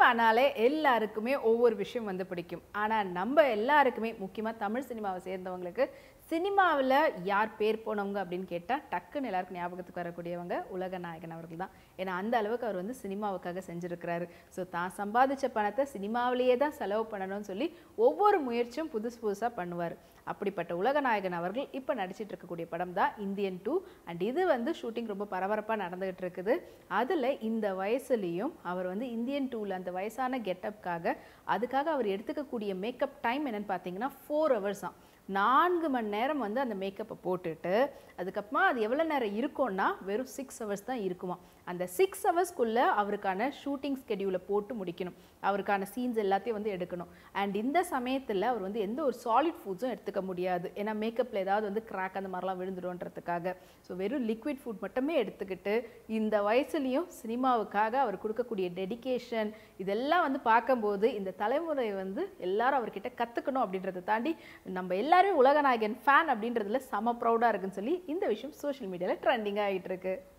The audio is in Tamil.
சினிமானாலே எல்லாருக்குமே ஒவ்வொரு விஷயம் வந்து பிடிக்கும் ஆனால் நம்ம எல்லாருக்குமே முக்கியமாக தமிழ் சினிமாவை சேர்ந்தவங்களுக்கு சினிமாவில் யார் பேர் போனவங்க அப்படின்னு கேட்டால் டக்குன்னு எல்லாருக்கும் ஞாபகத்துக்கு வரக்கூடியவங்க உலக நாயகன் அவர்கள் தான் ஏன்னா அந்த அளவுக்கு அவர் வந்து சினிமாவுக்காக செஞ்சுருக்கிறாரு ஸோ தான் சம்பாதிச்ச பணத்தை சினிமாவிலேயே தான் செலவு பண்ணணும்னு சொல்லி ஒவ்வொரு முயற்சியும் புதுசு புதுசாக பண்ணுவார் அப்படிப்பட்ட உலகநாயகன் அவர்கள் இப்போ நடிச்சிட்டு இருக்கக்கூடிய படம் தான் இந்தியன் டூ அண்ட் இது வந்து ஷூட்டிங் ரொம்ப பரபரப்பாக நடந்துகிட்டு இருக்குது அதில் இந்த வயசுலேயும் அவர் வந்து இந்தியன் டூவில் அந்த வயசான கெட்டப்காக அதுக்காக அவர் எடுத்துக்கக்கூடிய மேக்கப் டைம் என்னன்னு பார்த்தீங்கன்னா ஃபோர் ஹவர்ஸ் தான் நான்கு மணி நேரம் வந்து அந்த மேக்கப்பை போட்டுட்டு அதுக்கப்புறமா அது எவ்வளோ நேரம் இருக்கும்னா வெறும் சிக்ஸ் ஹவர்ஸ் தான் இருக்குமா அந்த சிக்ஸ் ஹவர்ஸ்க்குள்ளே அவருக்கான ஷூட்டிங் ஸ்கெடியூலை போட்டு முடிக்கணும் அவருக்கான சீன்ஸ் எல்லாத்தையும் வந்து எடுக்கணும் அண்ட் இந்த சமயத்தில் அவர் வந்து எந்த ஒரு சாலிட் ஃபுட்ஸும் எடுத்துக்க முடியாது ஏன்னா மேக்கப்பில் ஏதாவது வந்து கிராக் அந்த மாதிரிலாம் விழுந்துடும்ன்றதுக்காக ஸோ வெறும் லிக்விட் ஃபுட் மட்டுமே எடுத்துக்கிட்டு இந்த வயசுலேயும் சினிமாவுக்காக அவர் கொடுக்கக்கூடிய டெடிகேஷன் இதெல்லாம் வந்து பார்க்கும்போது இந்த தலைமுறை வந்து எல்லாரும் அவர்கிட்ட கற்றுக்கணும் அப்படின்றத தாண்டி நம்ம எல்லாருமே உலகநாயகன் ஃபேன் அப்படின்றதுல செம ப்ரௌடாக இருக்குன்னு சொல்லி இந்த விஷயம் சோஷியல் மீடியாவில் ட்ரெண்டிங்காக ஆகிட்டு இருக்கு